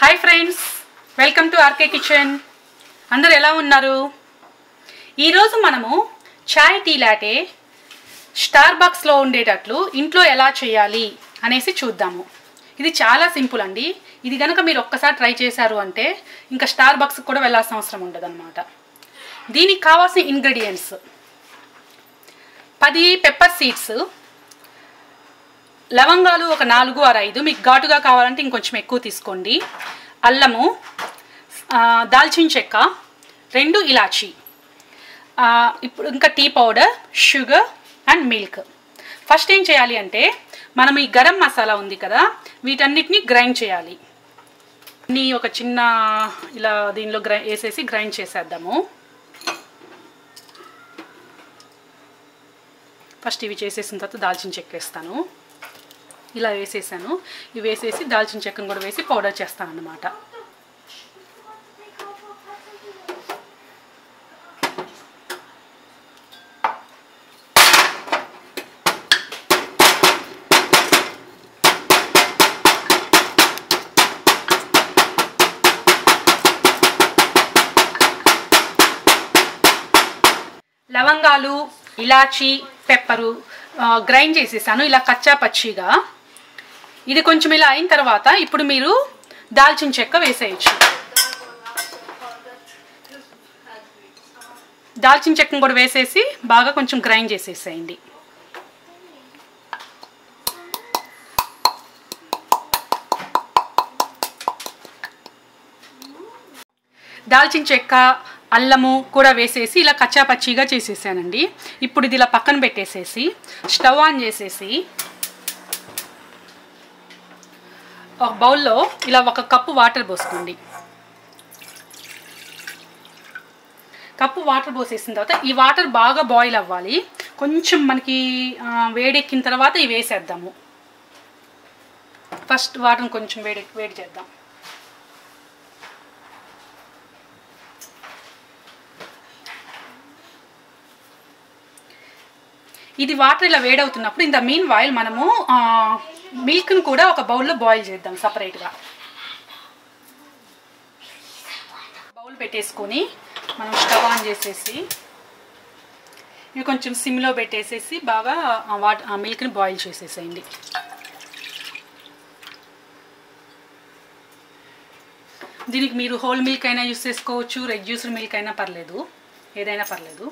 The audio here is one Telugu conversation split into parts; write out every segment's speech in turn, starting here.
hi friends welcome to RK kitchen అందరు ఎలా ఉన్నారు ఈరోజు మనము చాయ్ టీ లాటే స్టార్ బాక్స్లో ఉండేటట్లు ఇంట్లో ఎలా చేయాలి అనేసి చూద్దాము ఇది చాలా సింపుల్ అండి ఇది కనుక మీరు ఒక్కసారి ట్రై చేశారు అంటే ఇంకా స్టార్ బాక్స్ కూడా వెళ్ళాల్సిన అవసరం ఉండదు అనమాట దీనికి కావాల్సిన ఇంగ్రీడియంట్స్ పది పెప్పర్ సీడ్స్ లవంగాలు ఒక నాలుగు ఆరు ఐదు మీకు ఘాటుగా కావాలంటే ఇంకొంచెం ఎక్కువ తీసుకోండి అల్లము ఆ, దాల్చిన చెక్క రెండు ఇలాచి ఆ, ఇప్పుడు ఇంకా tea powder sugar and milk first ఏం చేయాలి అంటే మనం ఈ గరం మసాలా ఉంది కదా వీటన్నిటిని గ్రైండ్ చేయాలి నీ ఒక చిన్న ఇలా దీనిలో గ్రై వేసేసి గ్రైండ్ చేసేద్దాము ఫస్ట్ ఇవి చేసేసిన తర్వాత దాల్చిన చెక్క వేస్తాను ఇలా వేసేసాను ఇవి వేసేసి దాల్చిన చెక్కను కూడా వేసి పౌడర్ చేస్తాను అనమాట లవంగాలు ఇలాచి పెప్పరు ఆ, గ్రైండ్ చేసేసాను ఇలా కచ్చా పచ్చిగా ఇది కొంచెం ఇలా అయిన తర్వాత ఇప్పుడు మీరు దాల్చిన చెక్క వేసేయచ్చు దాల్చిన చెక్కను కూడా వేసేసి బాగా కొంచెం గ్రైండ్ చేసేసేయండి దాల్చిన చెక్క అల్లము కూడా వేసేసి ఇలా కచ్చా పచ్చిగా చేసేసానండి ఇప్పుడు ఇది ఇలా పక్కన పెట్టేసేసి స్టవ్ ఆన్ చేసేసి ఒక బౌల్లో ఇలా ఒక కప్పు వాటర్ పోసుకోండి కప్పు వాటర్ పోసేసిన తర్వాత ఈ వాటర్ బాగా బాయిల్ అవ్వాలి కొంచెం మనకి ఆ, వేడెక్కిన తర్వాత ఇవి వేసేద్దాము ఫస్ట్ వాటర్ని కొంచెం వేడి వేడి చేద్దాం ఇది వాటర్ ఇలా వేడవుతున్నప్పుడు ఇన్ ద మీన్ వాయిల్ మనము మిల్క్ను కూడా ఒక బౌల్లో బాయిల్ చేద్దాం సపరేట్గా బౌల్ పెట్టేసుకొని మనం స్టవ్ ఆన్ చేసేసి ఇవి కొంచెం సిమ్లో పెట్టేసేసి బాగా ఆ వాటర్ ఆ మిల్క్ని బాయిల్ చేసేసేయండి దీనికి మీరు హోల్ మిల్క్ అయినా యూస్ చేసుకోవచ్చు రెడ్యూస్డ్ మిల్క్ అయినా పర్లేదు ఏదైనా పర్లేదు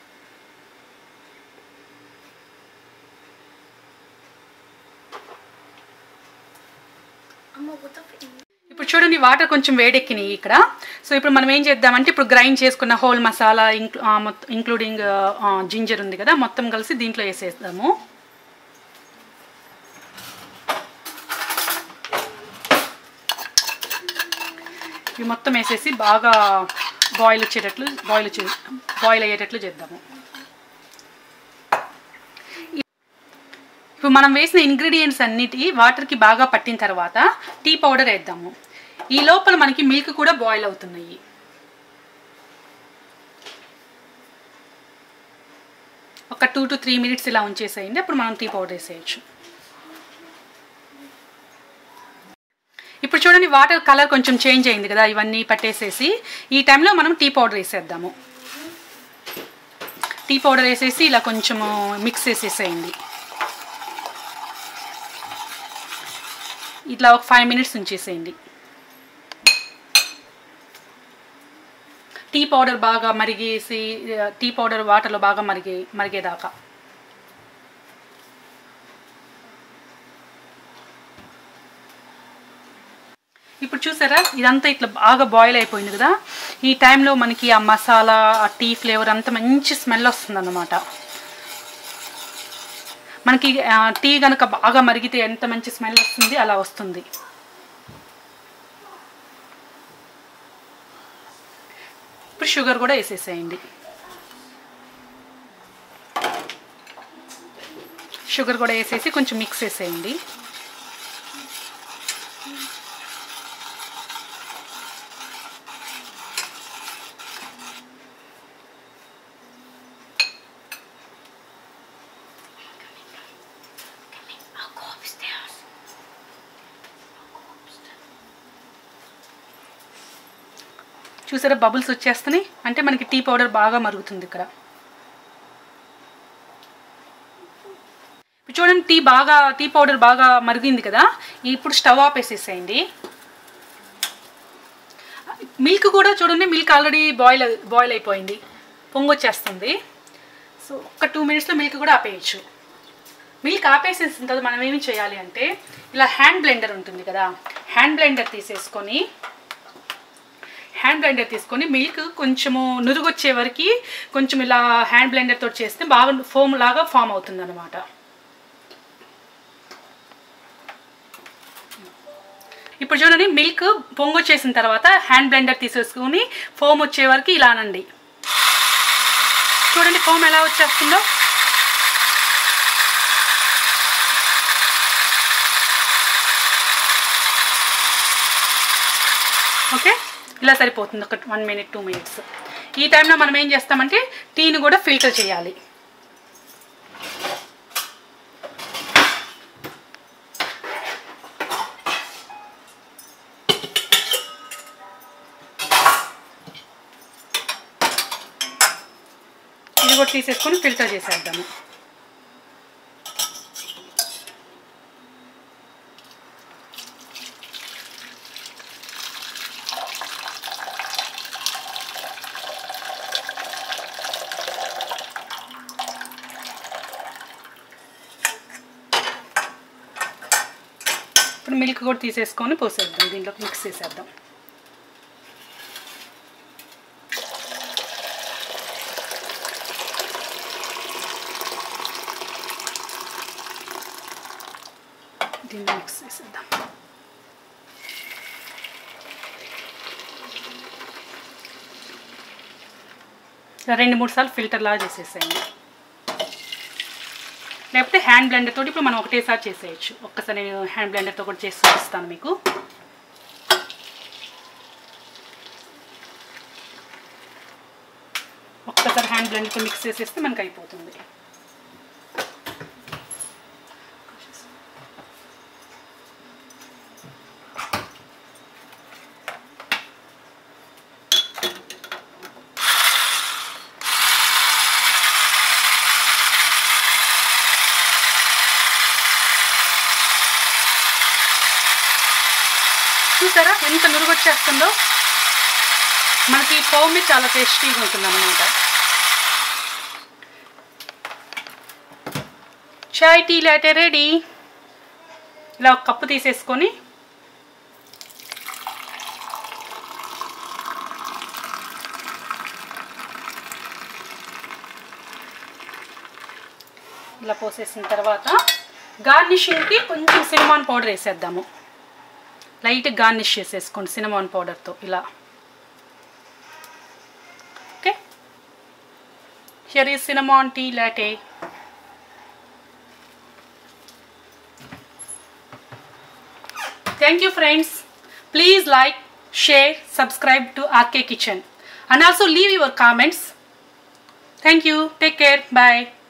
ఇప్పుడు చూడండి వాటర్ కొంచెం వేడెక్కినాయి ఇక్కడ సో ఇప్పుడు మనం ఏం చేద్దామంటే ఇప్పుడు గ్రైండ్ చేసుకున్న హోల్ మసాలా ఇంక్లూ మొత్తం ఇంక్లూడింగ్ జింజర్ ఉంది కదా మొత్తం కలిసి దీంట్లో వేసేద్దాము ఇవి మొత్తం వేసేసి బాగా బాయిల్ వచ్చేటట్లు బాయిల్ వచ్చే బాయిల్ అయ్యేటట్లు చేద్దాము ఇప్పుడు మనం వేసిన ఇంగ్రీడియంట్స్ అన్నిటి వాటర్కి బాగా పట్టిన తర్వాత టీ పౌడర్ వేద్దాము ఈ లోపల మనకి మిల్క్ కూడా బాయిల్ అవుతున్నాయి ఒక టూ టు త్రీ మినిట్స్ ఇలా ఉంచేసేయండి అప్పుడు మనం టీ పౌడర్ వేసేయచ్చు ఇప్పుడు చూడండి వాటర్ కలర్ కొంచెం చేంజ్ అయింది కదా ఇవన్నీ పట్టేసేసి ఈ టైంలో మనం టీ పౌడర్ వేసేద్దాము టీ పౌడర్ వేసేసి ఇలా కొంచెము మిక్స్ చేసేసేయండి ఇట్లా ఒక ఫైవ్ మినిట్స్ ఉంచేసేయండి టీ పౌడర్ బాగా మరిగేసి టీ పౌడర్ వాటర్లో బాగా మరిగే మరిగేదాకా ఇప్పుడు చూసారా ఇదంతా ఇట్లా బాగా బాయిల్ అయిపోయింది కదా ఈ టైంలో మనకి ఆ మసాలా ఆ టీ ఫ్లేవర్ అంతా మంచి స్మెల్ వస్తుంది అన్నమాట మనకి ఆ, టీ కనుక బాగా మరిగితే ఎంత మంచి స్మెల్ వస్తుంది అలా వస్తుంది ఇప్పుడు షుగర్ కూడా వేసేసేయండి షుగర్ కూడా వేసేసి కొంచెం మిక్స్ చేసేయండి చూసారా బబుల్స్ వచ్చేస్తున్నాయి అంటే మనకి టీ పౌడర్ బాగా మరుగుతుంది ఇక్కడ ఇప్పుడు చూడండి టీ బాగా టీ పౌడర్ బాగా మరిగింది కదా ఇప్పుడు స్టవ్ ఆపేసేసేయండి మిల్క్ కూడా చూడండి మిల్క్ ఆల్రెడీ బాయిల్ బాయిల్ అయిపోయింది పొంగొచ్చేస్తుంది సో ఒక టూ మినిట్స్లో మిల్క్ కూడా ఆపేయచ్చు మిల్క్ ఆపేసేసిన తర్వాత మనం ఏమి చేయాలి అంటే ఇలా హ్యాండ్ బ్లెండర్ ఉంటుంది కదా హ్యాండ్ బ్లెండర్ తీసేసుకొని హ్యాండ్ బ్లెండర్ తీసుకొని మిల్క్ కొంచెము నురుగు వచ్చే వరకు కొంచెం ఇలా హ్యాండ్ బ్లెండర్ తోటి చేస్తే బాగా ఫోమ్ లాగా ఫామ్ అవుతుంది అనమాట ఇప్పుడు చూడండి మిల్క్ పొంగొచ్చేసిన తర్వాత హ్యాండ్ బ్లెండర్ తీసేసుకొని ఫోమ్ వచ్చే వరకు ఇలా అనండి చూడండి ఫోమ్ ఎలా వచ్చేస్తుందో ఓకే ఇలా సరిపోతుంది ఒక వన్ మినిట్ టూ మినిట్స్ ఈ టైంలో మనం ఏం చేస్తామంటే టీని కూడా ఫిల్టర్ చేయాలి ఇది కూడా తీసేసుకొని ఫిల్టర్ చేసేద్దాము ఇప్పుడు మిల్క్ కూడా తీసేసుకొని పోసేద్దాం దీంట్లో మిక్స్ చేసేద్దాం దీన్ని మిక్స్ చేసేద్దాం ఇలా రెండు మూడు సార్లు ఫిల్టర్ లాగా చేసేసేయండి లేకపోతే హ్యాండ్ బ్లెండర్ తోటి ఇప్పుడు మనం ఒకటేసారి చేసేయచ్చు ఒక్కసారి నేను హ్యాండ్ బ్లెండర్తో కూడా చేసి చూపిస్తాను మీకు ఒక్కసారి హ్యాండ్ బ్లెండర్తో మిక్స్ చేసేస్తే మనకు అయిపోతుంది చూసారా ఎంత నురుగు వచ్చేస్తుందో మనకి పౌమి చాలా టేస్టీగా ఉంటుంది అనమాట చాయ్ టీ లాటే రెడీ ఇలా ఒక కప్పు తీసేసుకొని ఇలా పోసేసిన తర్వాత గార్నిషింగ్కి కొంచెం సినిమాన్ పౌడర్ వేసేద్దాము లైట్ గార్నిష్ చేసేసుకోండి సినమాన్ పౌడర్తో ఇలా ఓకే హియర్ ఈ cinnamon tea latte thank you friends please like share subscribe to RK kitchen and also leave your comments thank you take care bye